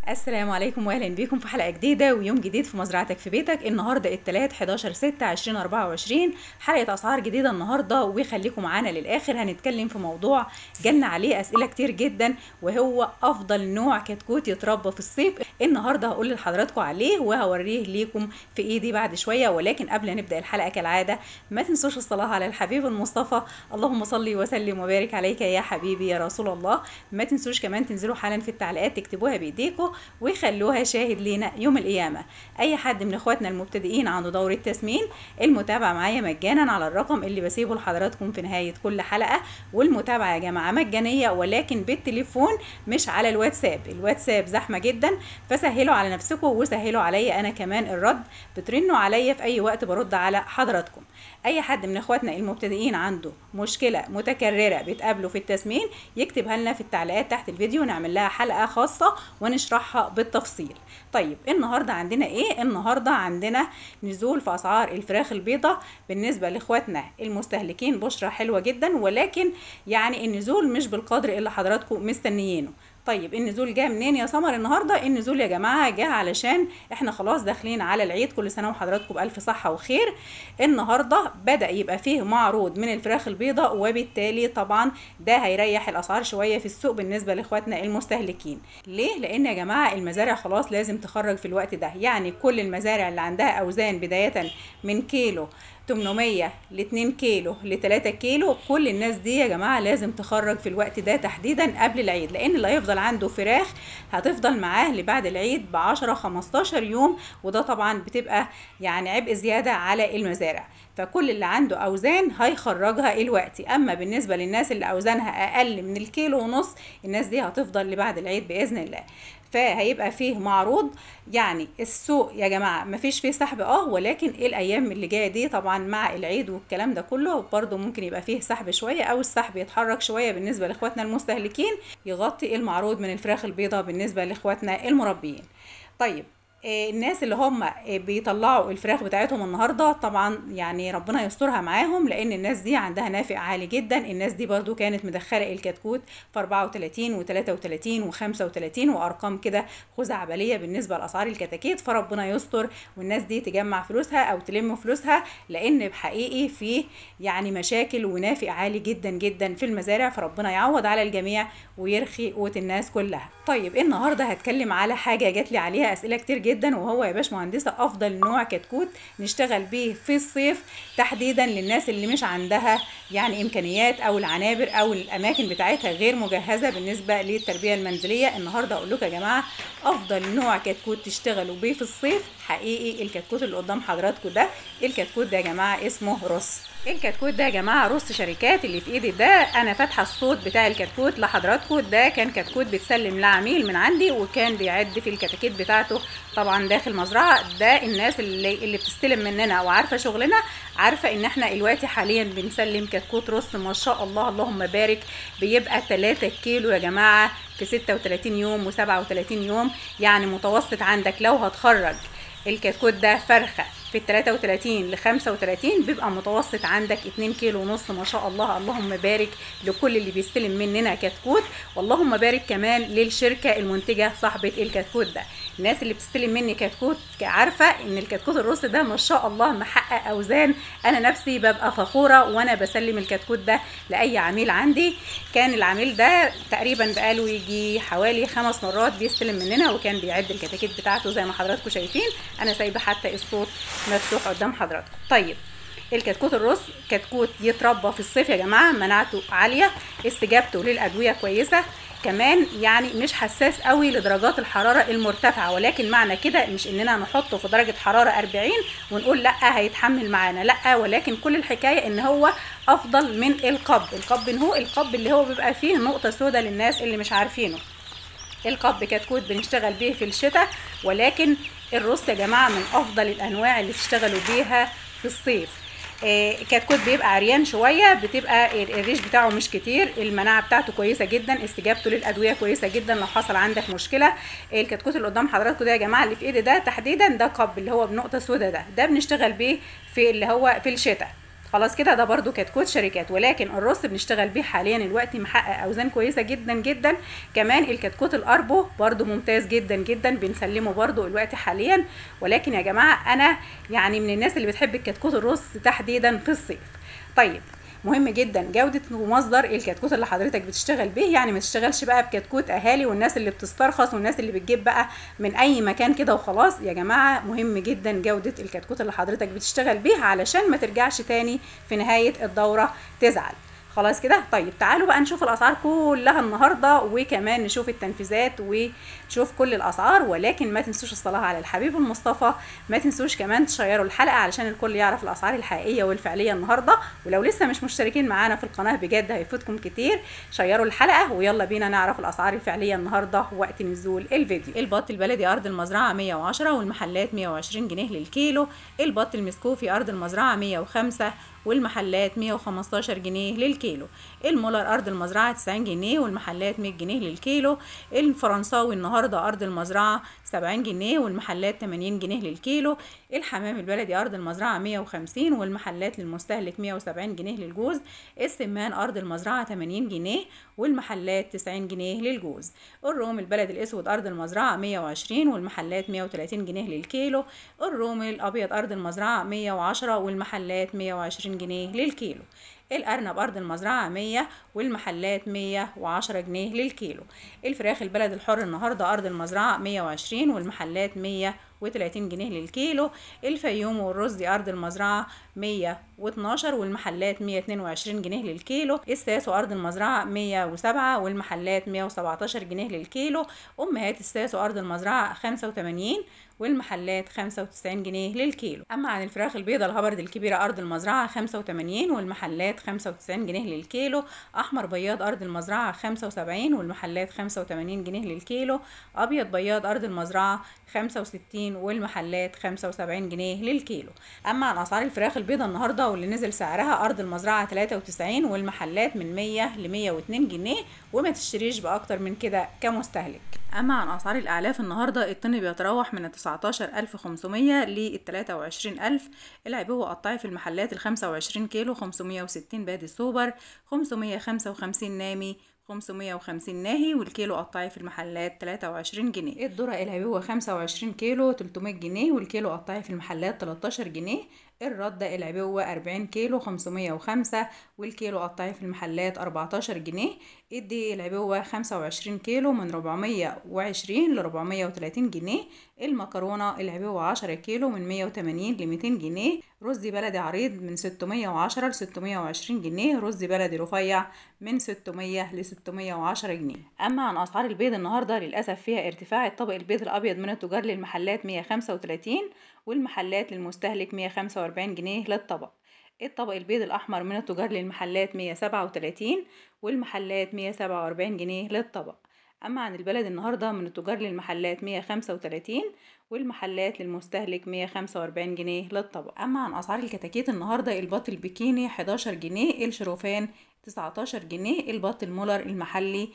السلام عليكم واهلا بيكم في حلقه جديده ويوم جديد في مزرعتك في بيتك النهارده الثلاث 11 6 2024 حلقه اسعار جديده النهارده وخليكم معانا للاخر هنتكلم في موضوع جالنا عليه اسئله كتير جدا وهو افضل نوع كتكوت يتربى في الصيف النهارده هقول لحضراتكم عليه وهوريه ليكم في ايدي بعد شويه ولكن قبل ما نبدا الحلقه كالعاده ما تنسوش الصلاه على الحبيب المصطفى اللهم صل وسلم وبارك عليك يا حبيبي يا رسول الله ما تنسوش كمان تنزلوا حالا في التعليقات تكتبوها بايديكم ويخلوها شاهد لينا يوم القيامة أي حد من إخواتنا المبتدئين عنده دورة تسمين المتابعة معايا مجانا على الرقم اللي بسيبه لحضراتكم في نهاية كل حلقة والمتابعة يا جماعة مجانية ولكن بالتليفون مش على الواتساب الواتساب زحمة جدا فسهلوا على نفسكم وسهلوا عليا أنا كمان الرد بترنوا عليا في أي وقت برد على حضراتكم أي حد من إخواتنا المبتدئين عنده مشكلة متكررة بتقابله في التسمين يكتبها لنا في التعليقات تحت الفيديو نعمل لها حلقة خاصة ونشرحها بالتفصيل طيب النهارده عندنا ايه النهارده عندنا نزول في اسعار الفراخ البيضاء بالنسبه لاخواتنا المستهلكين بشرة حلوه جدا ولكن يعني النزول مش بالقدر اللي حضراتكم مستنيينه طيب النزول جه منين يا سمر النهارده النزول يا جماعه جه علشان احنا خلاص داخلين على العيد كل سنه وحضراتكم بالف صحه وخير النهارده بدا يبقى فيه معروض من الفراخ البيضاء وبالتالي طبعا ده هيريح الاسعار شويه في السوق بالنسبه لاخواتنا المستهلكين ليه لان يا جماعه المزارع خلاص لازم تخرج في الوقت ده يعني كل المزارع اللي عندها اوزان بدايه من كيلو 800 ل 2 كيلو ل 3 كيلو كل الناس دي يا جماعه لازم تخرج في الوقت ده تحديدا قبل العيد لان اللي هيفضل عنده فراخ هتفضل معاه لبعد العيد ب 10 15 يوم وده طبعا بتبقى يعني عبء زياده على المزارع فكل اللي عنده اوزان هيخرجها الوقت اما بالنسبه للناس اللي اوزانها اقل من الكيلو ونص الناس دي هتفضل لبعد العيد باذن الله فهيبقى فيه معروض يعني السوق يا جماعه مفيش فيه سحب اه ولكن الايام اللي جايه دي طبعا مع العيد والكلام ده كله برضو ممكن يبقى فيه سحب شويه او السحب يتحرك شويه بالنسبه لاخواتنا المستهلكين يغطي المعروض من الفراخ البيضاء بالنسبه لاخواتنا المربيين طيب الناس اللي هم بيطلعوا الفراخ بتاعتهم النهارده طبعا يعني ربنا يسترها معاهم لان الناس دي عندها نافع عالي جدا الناس دي برضو كانت مدخله الكتكوت في 34 و33 و35 وارقام كده خزعبليه بالنسبه لاسعار الكتاكيت فربنا يستر والناس دي تجمع فلوسها او تلم فلوسها لان بحقيقي في يعني مشاكل ونافع عالي جدا جدا في المزارع فربنا يعوض على الجميع ويرخي قوت الناس كلها طيب النهارده هتكلم على حاجه جات لي عليها اسئله كتير جدا وهو يا باشمهندسه افضل نوع كتكوت نشتغل بيه في الصيف تحديدا للناس اللي مش عندها يعني امكانيات او العنابر او الاماكن بتاعتها غير مجهزه بالنسبه للتربيه المنزليه النهارده اقول لكم يا جماعه افضل نوع كتكوت تشتغلوا بيه في الصيف حقيقي الكتكوت اللي قدام حضراتكم ده الكتكوت ده يا جماعه اسمه رص الكتكوت ده يا جماعه رص شركات اللي في ايدي ده انا فاتحه الصوت بتاع الكتكوت لحضراتكم ده كان كتكوت بيتسلم لعميل من عندي وكان بيعد في الكتاكيت بتاعته طبعا داخل مزرعه ده الناس اللي اللي بتستلم مننا وعارفه شغلنا عارفه ان احنا دلوقتي حاليا بنسلم كتكوت رص ما شاء الله اللهم بارك بيبقى 3 كيلو يا جماعه في 36 يوم و37 يوم يعني متوسط عندك لو هتخرج الكتكوت ده فرخه في ال 33 ل 35 بيبقى متوسط عندك 2 كيلو ونص ما شاء الله اللهم بارك لكل اللي بيستلم مننا كتكوت واللهم بارك كمان للشركه المنتجه صاحبه الكتكوت ده الناس اللي بتستلم مني كتكوت عارفه ان الكتكوت الروس ده ما شاء الله محقق اوزان انا نفسي ببقى فخوره وانا بسلم الكتكوت ده لاي عميل عندي كان العميل ده تقريبا بقاله يجي حوالي خمس مرات بيستلم مننا وكان بيعد الكتاكيت بتاعته زي ما حضراتكم شايفين انا سايبه حتى الصوت مفتوح قدام حضراتكم طيب الكتكوت الرص كتكوت يتربى في الصيف يا جماعه مناعته عاليه استجابته للادويه كويسه كمان يعني مش حساس قوي لدرجات الحراره المرتفعه ولكن معنى كده مش اننا نحطه في درجه حراره 40 ونقول لا هيتحمل معانا لا ولكن كل الحكايه ان هو افضل من القب القب هو القب اللي هو بيبقى فيه نقطه سوداء للناس اللي مش عارفينه القب كتكوت بنشتغل بيه في الشتاء ولكن الرص يا جماعه من افضل الانواع اللي تشتغلوا بيها في الصيف آه كتكوت بيبقى عريان شويه بتبقى الريش بتاعه مش كتير المناعه بتاعته كويسه جدا استجابته للادويه كويسه جدا لو حصل عندك مشكله الكتكوت اللي قدام حضراتكم ده يا جماعه اللي في ايدي ده تحديدا ده قب اللي هو بنقطه سودا ده ده بنشتغل بيه في اللي هو في الشتاء خلاص كده ده برده كتكوت شركات ولكن الرص بنشتغل بيه حاليا الوقت محقق اوزان كويسه جدا جدا كمان الكتكوت الاربو برده ممتاز جدا جدا بنسلمه برده الوقت حاليا ولكن يا جماعه انا يعني من الناس اللي بتحب الكتكوت الرص تحديدا في الصيف طيب مهم جدا جودة ومصدر الكتكوت اللي حضرتك بتشتغل بيه يعني ما تشتغلش بقى بكتكوت اهالي والناس اللي بتسترخص والناس اللي بتجيب بقى من اي مكان كده وخلاص يا جماعة مهم جدا جودة الكتكوت اللي حضرتك بتشتغل بيه علشان ما ترجعش تاني في نهاية الدورة تزعل خلاص كده طيب تعالوا بقى نشوف الاسعار كلها النهارده وكمان نشوف التنفيذات ونشوف كل الاسعار ولكن ما تنسوش الصلاه على الحبيب المصطفى ما تنسوش كمان تشيروا الحلقه علشان الكل يعرف الاسعار الحقيقيه والفعليه النهارده ولو لسه مش مشتركين معانا في القناه بجد هيفوتكم كتير شيروا الحلقه ويلا بينا نعرف الاسعار الفعليه النهارده وقت نزول الفيديو البط البلدي ارض المزرعه 110 والمحلات 120 جنيه للكيلو البط المسكوفي ارض المزرعه 105 والمحلات 115 جنيه للكيلو المولر أرض المزرعة 90 جنيه والمحلات 100 جنيه للكيلو الفرنساوي النهاردة أرض المزرعة 70 جنيه والمحلات 80 جنيه للكيلو الحمام البلدي أرض المزرعة 150 والمحلات للمستهلك 170 جنيه للجوز السمان أرض المزرعة 80 جنيه والمحلات 90 جنيه للجوز الروم البلدي الأسود أرض المزرعة 120 والمحلات 130 جنيه للكيلو الروم الأبيض أرض المزرعة 110 والمحلات 120 جنيه للكيلو الأرنب أرض المزرعة 100 والمحلات 110 جنيه للكيلو الفراخ البلد الحر النهاردة أرض المزرعة 120 والمحلات 130 جنيه للكيلو الفيوم والرز دي أرض المزرعة 112 والمحلات 122 جنيه للكيلو الساس وأرض المزرعة 107 والمحلات 117 جنيه للكيلو أمهات الساس وأرض المزرعة 85 والمحلات 95 جنيه للكيلو اما عن الفراخ البيضاء الهبرد الكبيره ارض المزرعه 85 والمحلات 95 جنيه للكيلو احمر بياض ارض المزرعه 75 والمحلات 85 جنيه للكيلو ابيض بياض ارض المزرعه 65 والمحلات 75 جنيه للكيلو اما عن اسعار الفراخ البيضاء النهارده واللي نزل سعرها ارض المزرعه 93 والمحلات من 100 ل 102 جنيه وما تشتريش باكتر من كده كمستهلك اما عن اسعار الاعلاف النهارده الطن بيتراوح من 19500 ل 23000 العبوه قطعي في المحلات ال 25 كيلو 560 بادي سوبر 555 نامي 550 ناهي والكيلو قطعي في المحلات 23 جنيه الذرة العبوة 25 كيلو 300 جنيه والكيلو قطعي في المحلات 13 جنيه الردة العبوة 40 كيلو 505 والكيلو قطعي في المحلات 14 جنيه الدقيق العبوة 25 كيلو من 420 ل 430 جنيه المكرونة العبوة 10 كيلو من 180 ل 200 جنيه رز بلدي عريض من 610 ل 620 جنيه رز بلدي رفيع من 600 ل 610 جنيه اما عن اسعار البيض النهارده للاسف فيها ارتفاع الطبق البيض الابيض من التجار للمحلات 135 والمحلات للمستهلك 145 جنيه للطبق الطبق البيض الأحمر من التجار للمحلات 137 والمحلات 147 جنيه للطبق أما عن البلد النهاردة من التجار للمحلات 135 والمحلات للمستهلك 145 جنيه للطبق أما عن أسعار الكتاكيت النهاردة البط البكيني 11 جنيه الشروفان 19 جنيه البط المولر المحلي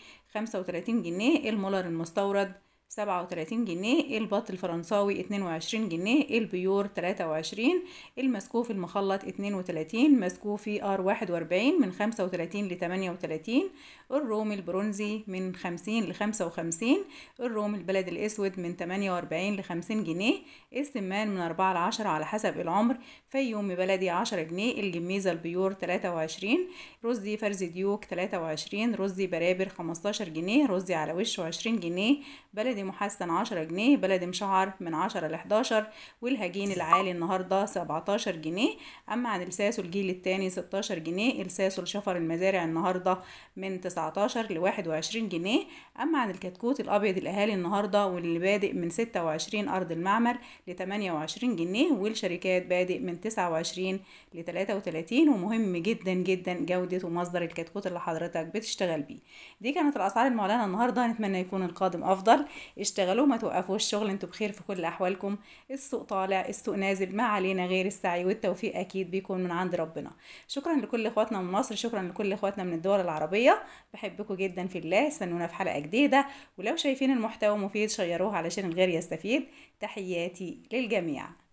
35 جنيه المولر المستورد سبعة وتلاتين جنيه البط الفرنساوي اتنين وعشرين جنيه البيور تلاتة وعشرين المسكوف المخلط اتنين وتلاتين مسكوفي ار واحد واربعين من خمسة وتلاتين لتمانية وتلاتين الروم البرونزي من خمسين لخمسة وخمسين الروم البلد الاسود من تمانية واربعين لخمسين جنيه السمان من أربعة لعشرة على حسب العمر فيومي بلدي عشرة جنيه الجميزة البيور تلاتة وعشرين رزي فرز ديوك تلاتة وعشرين رزي برابر خمستاشر جنيه رزي على وشه عشرين جنيه بلدي محسن عشرة جنيه بلدي مشعر من عشرة لحداشر والهجين العالي النهاردة سبعتاشر جنيه أما عن الساسو الجيل التاني ستاشر جنيه الساسو الشفر المزارع النهاردة من تسعتاشر لواحد وعشرين جنيه أما عن الكتكوت الأبيض الأهالي النهاردة واللي بادئ من ستة وعشرين أرض المعمل لتمانية وعشرين جنيه والشركات بادئ من تسعة وعشرين لتلاتة وتلاتين ومهم جدا جدا جودة ومصدر الكتكوت اللي حضرتك بتشتغل بيه دي كانت الأسعار المعلنة النهاردة نتمنى يكون القادم أفضل اشتغلوا ما توقفوش الشغل انتوا بخير في كل أحوالكم السوق طالع السوق نازل ما علينا غير السعي والتوفيق أكيد بيكون من عند ربنا شكرا لكل إخواتنا من مصر شكرا لكل إخواتنا من الدول العربية بحبكم جدا في الله استنونا في حلقة جديدة ولو شايفين المحتوى مفيد شيروه علشان الغير يستفيد تحياتي للجميع